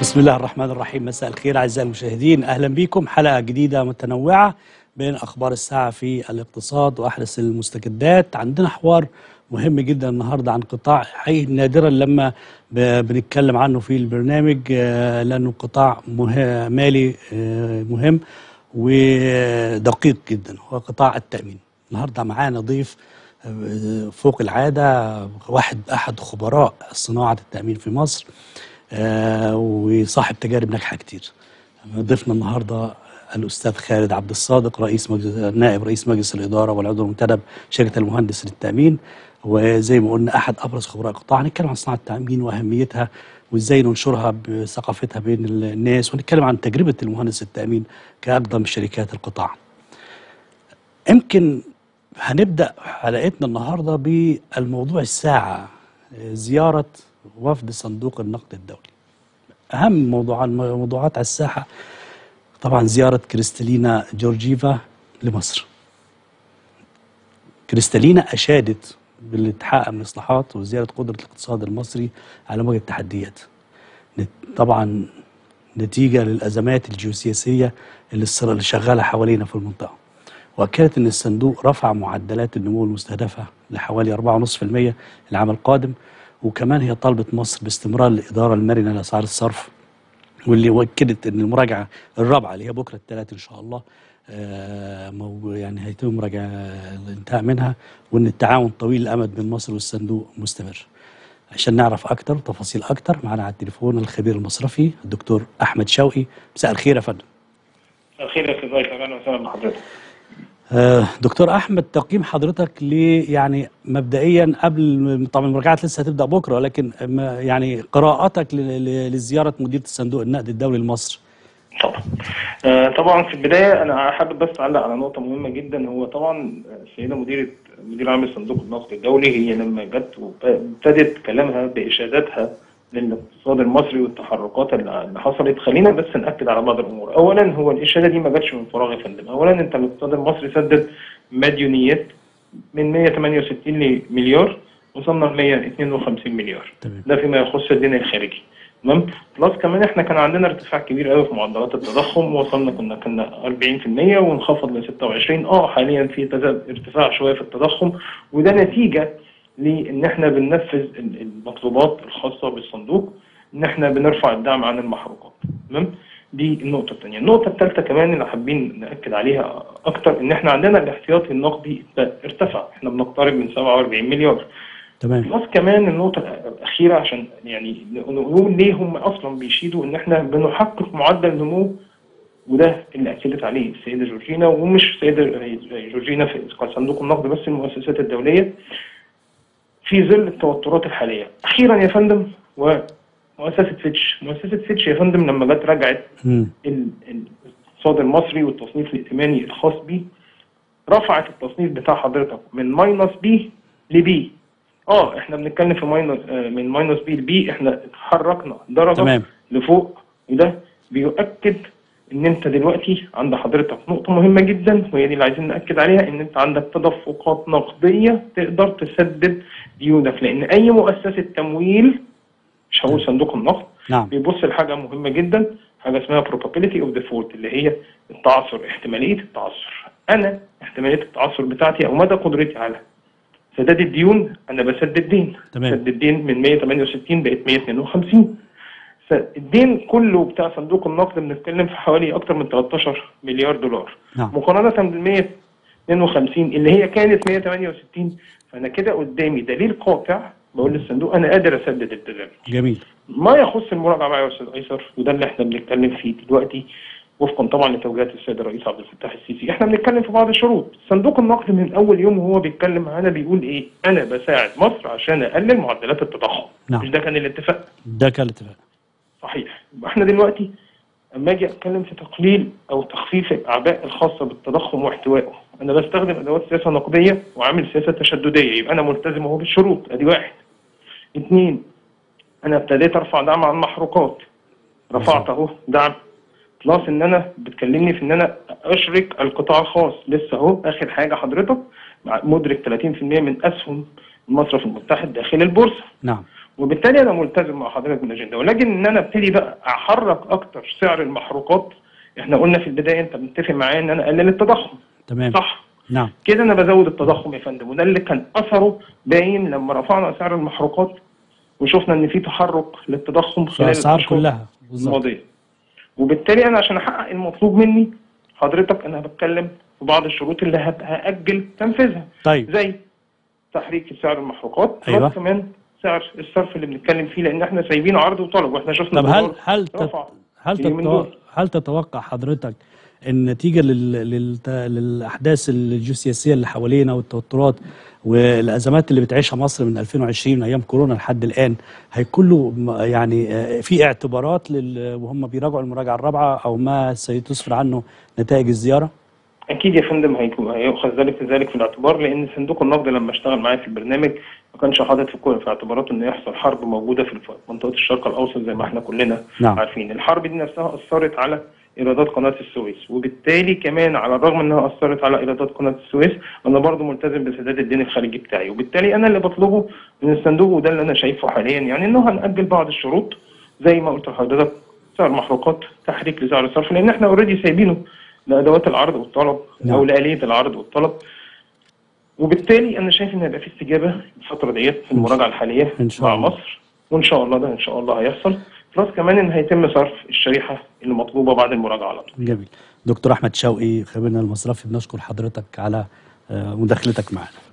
بسم الله الرحمن الرحيم مساء الخير اعزائي المشاهدين اهلا بكم حلقه جديده متنوعه بين اخبار الساعه في الاقتصاد واحدث المستجدات عندنا حوار مهم جدا النهارده عن قطاع حقيقي نادرا لما ب- بنتكلم عنه في البرنامج آه، لانه قطاع مه- مالي آه، مهم ودقيق جدا هو قطاع التامين النهارده معانا ضيف آه، فوق العاده واحد احد خبراء صناعه التامين في مصر آه، وصاحب تجارب ناجحه كتير ضيفنا النهارده الاستاذ خالد عبد الصادق رئيس مجلس نائب رئيس مجلس الاداره والعضو المنتدب شركه المهندس للتامين وزي ما قلنا احد ابرز خبراء القطاع هنتكلم عن صناعه التامين واهميتها وازاي ننشرها بثقافتها بين الناس ونتكلم عن تجربه المهندس التامين كاقدم شركات القطاع. يمكن هنبدا حلقتنا النهارده بالموضوع الساعه زياره وفد صندوق النقد الدولي. اهم موضوع موضوعات على الساحه طبعا زياره كريستالينا جورجيفا لمصر. كريستالينا اشادت باللي اتحقق من اصلاحات وزياده قدره الاقتصاد المصري على مواجهه التحديات. نت- طبعا نتيجه للازمات الجيوسياسيه اللي الصرا- اللي شغاله حوالينا في المنطقه. واكدت ان الصندوق رفع معدلات النمو المستهدفه لحوالي 4.5% العام القادم وكمان هي طالبت مصر باستمرار الاداره المرنه لاسعار الصرف واللي واكدت ان المراجعه الرابعه اللي هي بكره الثلاث ان شاء الله آه، مو- يعني هيتم مراجعه الانتهاء منها وان التعاون طويل الامد بين مصر والصندوق مستمر. عشان نعرف اكتر وتفاصيل اكتر معنا على التليفون الخبير المصرفي الدكتور احمد شوقي مساء الخير يا فندم. الخير يا استاذ ايسر اهلا وسهلا بحضرتك آه، دكتور احمد تقييم حضرتك ل يعني مبدئيا قبل طبعا المراجعات لسه هتبدا بكره ولكن ما- يعني قراءتك ل- ل- لزياره مديره الصندوق النقد الدولي لمصر طبعا آه طبعا في البدايه انا حابب بس اعلق على نقطه مهمه جدا هو طبعا السيده مديره مدير عام صندوق النقد الدولي هي لما جت وابتدت كلامها باشاداتها للاقتصاد المصري والتحركات اللي اللي حصلت خلينا بس ناكد على بعض الامور اولا هو الاشاده دي ما جاتش من فراغ يا فندم اولا انت الاقتصاد المصري سدد مديونيات من 168 لمليار وصلنا ل 152 مليار تمام ده فيما يخص الدين الخارجي تمام بلس كمان احنا كان عندنا ارتفاع كبير قوي في معدلات التضخم وصلنا كنا كنا 40% وانخفض ل 26 اه حاليا في تز- ارتفاع شويه في التضخم وده نتيجه لان احنا بننفذ ال- المطلوبات الخاصه بالصندوق ان احنا بنرفع الدعم عن المحروقات تمام دي النقطة الثانية، النقطة الثالثة كمان اللي حابين نأكد عليها أكتر إن إحنا عندنا الاحتياطي النقدي ارتفع، إحنا بنقترب من 47 مليار، تمام بلس كمان النقطة الأخيرة عشان يعني نقول ليه هم أصلا بيشيدوا إن إحنا بنحقق معدل نمو وده اللي أكدت عليه السيدة جورجينا ومش السيدة جورجينا في صندوق النقد بس المؤسسات الدولية في ظل التوترات الحالية. أخيرا يا فندم ومؤسسة فيتش، مؤسسة فيتش يا فندم لما جت رجعت مم. ال- الاقتصاد المصري والتصنيف الائتماني الخاص بيه رفعت التصنيف بتاع حضرتك من ماينس بي لبي اه احنا بنتكلم في ماينس آه من ماينس بي لبي احنا اتحركنا درجه تمام لفوق وده بيؤكد ان انت دلوقتي عند حضرتك نقطه مهمه جدا وهي دي اللي عايزين ناكد عليها ان انت عندك تدفقات نقديه تقدر تسدد ديونك لان اي مؤسسه تمويل مش هقول صندوق النقد نعم بيبص لحاجه مهمه جدا حاجه اسمها probability of default اللي هي التعثر احتماليه التعثر انا احتماليه التعثر بتاعتي او مدى قدرتي على سداد الديون انا بسدد دين تمام. سدد دين من 168 بقت 152 فالدين كله بتاع صندوق النقد بنتكلم في حوالي اكتر من 13 مليار دولار نعم مقارنه بال 152 اللي هي كانت 168 فانا كده قدامي دليل قاطع بقول للصندوق انا قادر اسدد التزامي جميل ما يخص المراجعه بقى يا استاذ ايسر وده اللي احنا بنتكلم فيه دلوقتي وفقا طبعا لتوجيهات السيد الرئيس عبد الفتاح السيسي احنا بنتكلم في بعض الشروط صندوق النقد من اول يوم وهو بيتكلم معانا بيقول ايه انا بساعد مصر عشان اقلل معدلات التضخم نعم. مش ده كان الاتفاق ده كان الاتفاق صحيح يبقى احنا دلوقتي اما اجي اتكلم في تقليل او تخفيف الاعباء الخاصه بالتضخم واحتوائه انا بستخدم ادوات سياسه نقديه وعامل سياسه تشدديه يبقى انا ملتزم اهو بالشروط ادي واحد اثنين انا ابتديت ارفع دعم عن المحروقات رفعت اهو دعم بلس ان انا بتكلمني في ان انا اشرك القطاع الخاص لسه اهو اخر حاجه حضرتك مع- مدرك 30% من اسهم المصرف المتحد داخل البورصه نعم وبالتالي انا ملتزم مع حضرتك بالاجنده ولكن ان انا ابتدي بقى احرك اكتر سعر المحروقات احنا قلنا في البدايه انت متفق معايا ان انا اقلل التضخم تمام صح نعم كده انا بزود التضخم يا فندم وده اللي كان اثره باين لما رفعنا سعر المحروقات وشفنا ان في تحرك للتضخم في خلال الاسعار الأشهر كلها بالظبط الماضيه وبالتالي انا عشان احقق المطلوب مني حضرتك انا بتكلم في بعض الشروط اللي هت- هاجل تنفيذها طيب زي تحريك سعر المحروقات أيوة. بلس كمان سعر الصرف اللي بنتكلم فيه لان احنا سايبين عرض وطلب واحنا شفنا طب هل الدولار هل تت- رفع هل اليومين تتو... دول. هل تتوقع حضرتك ان نتيجه لل... لل... للاحداث الجيوسياسيه اللي حوالينا والتوترات والازمات اللي بتعيشها مصر من 2020 من ايام كورونا لحد الان هيكون له م- يعني آه، في اعتبارات لل... وهم بيراجعوا المراجعه الرابعه او ما سيتسفر عنه نتائج الزياره؟ اكيد يا فندم هيكون هيؤخذ ذلك ذلك في الاعتبار لان صندوق النقد لما اشتغل معايا في البرنامج ما كانش حاطط في كل في اعتباراته ان يحصل حرب موجوده في الف- منطقه الشرق الاوسط زي ما احنا كلنا نعم. عارفين الحرب دي نفسها اثرت على ايرادات قناه السويس وبالتالي كمان على الرغم انها اثرت على ايرادات قناه السويس انا برضو ملتزم بسداد الدين الخارجي بتاعي وبالتالي انا اللي بطلبه من الصندوق وده اللي انا شايفه حاليا يعني انه هنأجل بعض الشروط زي ما قلت لحضرتك سعر المحروقات تحريك لسعر الصرف لان احنا اوريدي سايبينه لادوات العرض والطلب نعم. او لآلية العرض والطلب وبالتالي انا شايف ان هيبقى في استجابه الفتره ديت في المراجعه الحاليه إن شاء مع الله. مصر وان شاء الله ده ان شاء الله هيحصل بلس كمان ان هيتم صرف الشريحه اللي مطلوبه بعد المراجعه على طول جميل دكتور احمد شوقي خبيرنا المصرفي بنشكر حضرتك على آه، مداخلتك معنا